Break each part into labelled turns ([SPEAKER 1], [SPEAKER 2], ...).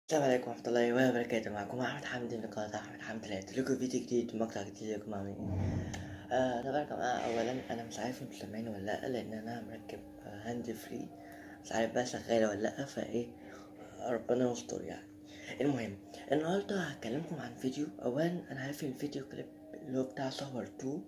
[SPEAKER 1] السلام عليكم ورحمة الله وبركاته معكم أحمد حمدي من قناة أحمد حمدي لقيت لكم فيديو جديد ومقطع جديد لكم عاملين ايه آه طبعا يا جماعة أولا أنا مش عارف انتوا سامعيني ولا لأ لأن أنا مركب آه هاند فري مش عارف بقى شغالة ولا لأ فايه آه، ربنا يستر يعني المهم النهاردة هكلمكم عن فيديو أولا أنا عارف الفيديو كليب اللي هو بتاع صور تو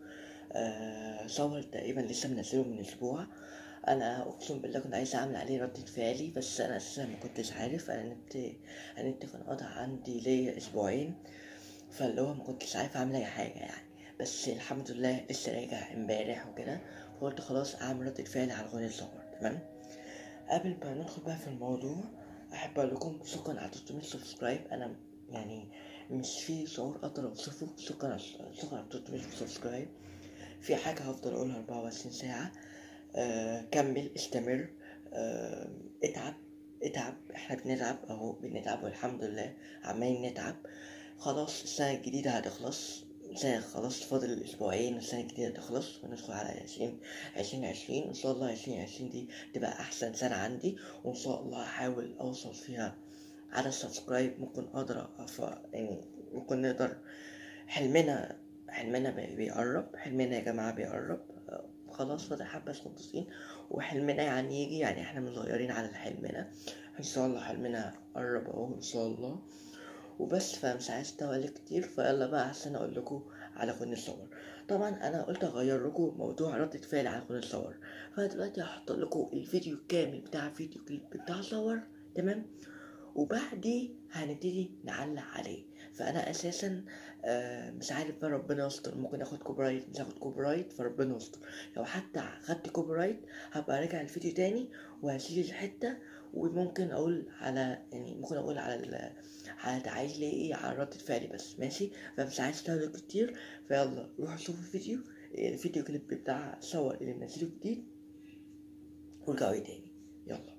[SPEAKER 1] آه صور تقريبا لسه منزله من أسبوع انا اقسم بالله كنت عايز اعمل عليه ردة فعلي بس انا اساسا ما كنتش عارف انا النت النت كان قاطع عندي ليا اسبوعين فاللي هو ما كنتش عارف اعمل اي حاجه يعني بس الحمد لله لسه راجع امبارح وكده فقلت خلاص اعمل ردة فعل على اغنية الصور تمام قبل ما ندخل بقى في الموضوع احب اقول لكم شكرا على 300 سبسكرايب انا يعني مش في شعور اقدر اوصفه شكرا شكرا على 300 سبسكرايب في حاجه هفضل اقولها 24 ساعه آه كمل استمر آه اتعب اتعب احنا بنتعب اهو بنتعب والحمد لله عمالين نتعب خلاص السنة الجديدة هتخلص سنة خلاص فاضل اسبوعين السنة الجديدة هتخلص وندخل على عشرين عشرين عشرين ان شاء الله عشرين عشرين دي تبقى احسن سنة عندي وان شاء الله هحاول اوصل فيها عدد سبسكرايب ممكن اقدر أف... يعني ممكن نقدر حلمنا حلمنا بي- بيقرب حلمنا يا جماعة بيقرب آه، خلاص فاضل حبة صغيرين وحلمنا يعني يجي يعني احنا مصغيرين على حلمنا ان شاء الله حلمنا قرب اهو ان شاء الله وبس فمش عايز اطول كتير فيلا بقى عشان اقول لكم على كون الصور طبعا انا قلت اغير لكم موضوع ردة فعل على كون الصور فدلوقتي هحط لكم الفيديو الكامل بتاع فيديو كليب بتاع صور تمام وبعديه هنبتدي نعلق عليه فانا اساسا آه، مش عارف بقى ربنا يستر ممكن اخد كوبرايت مش هاخد كوبرايت فربنا يستر لو حتى خدت كوبرايت هبقى راجع الفيديو تاني وهشيل الحته وممكن اقول على يعني ممكن اقول على ال على عايز لي ايه على ردة فعلي بس ماشي فمش عايز استهلك كتير فيلا روحوا شوفوا الفيديو الفيديو كليب بتاع صور اللي منزله جديد ورجعوا لي تاني يلا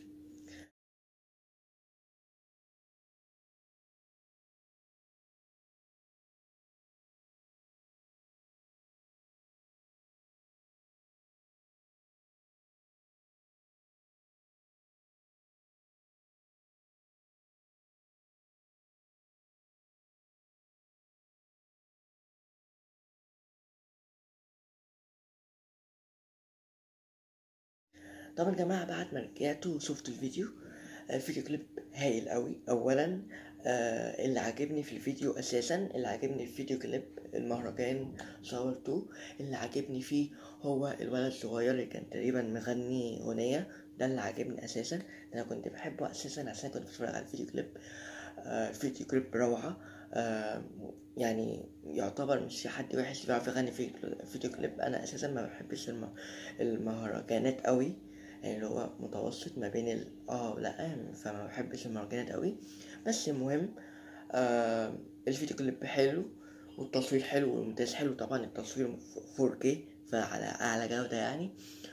[SPEAKER 1] طبعا يا جماعة بعد ما رجعت وشفت الفيديو الفيديو كليب هايل قوي اولا آه اللي عاجبني في الفيديو اساسا اللي عاجبني في الفيديو كليب المهرجان صور 2 اللي عاجبني فيه هو الولد الصغير اللي كان تقريبا مغني اغنية ده اللي عاجبني اساسا انا كنت بحبه اساسا عشان كنت بتفرج على الفيديو كليب آه فيديو كليب روعة آه يعني يعتبر مش في حد وحش بيعرف يغني في فيديو كليب انا اساسا ما بحبش الم- المهرجانات قوي يعني اللي هو متوسط ما بين ال اه لا فما بحبش المهرجانات قوي بس المهم آه الفيديو كليب حلو والتصوير حلو والمونتاج حلو طبعا التصوير 4K فعلى اعلى جودة يعني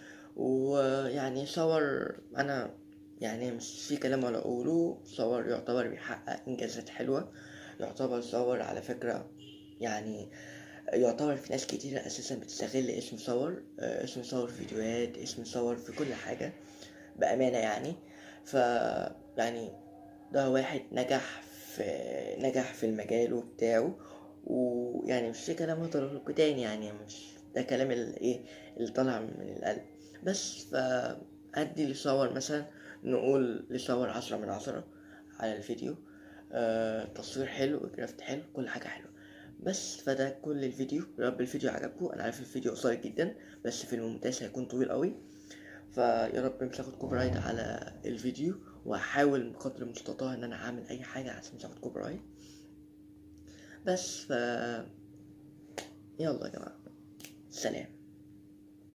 [SPEAKER 1] ويعني صور انا يعني مش في كلام ولا اقوله صور يعتبر بيحقق انجازات حلوة يعتبر صور على فكرة يعني يعتبر في ناس كتيرة أساسا بتستغل اسم صور آه، اسم صور فيديوهات اسم صور في كل حاجة بأمانة يعني ف يعني ده واحد نجح في نجح في المجال وبتاعه ويعني مش في كلام اقدر لكم تاني يعني مش ده كلام ال- ايه اللي طالع من القلب بس ف ادي لصور مثلا نقول لصور عشرة من عشرة على الفيديو آه تصوير حلو جرافت حلو كل حاجة حلوة بس فده كل الفيديو يا رب الفيديو عجبكم انا عارف الفيديو قصير جدا بس في المونتاج هيكون طويل قوي فيا رب مش هاخد كوبي رايت على الفيديو وهحاول بقدر المستطاع ان انا اعمل اي حاجه عشان مش هاخد كوبي رايت بس ف يلا يا جماعه سلام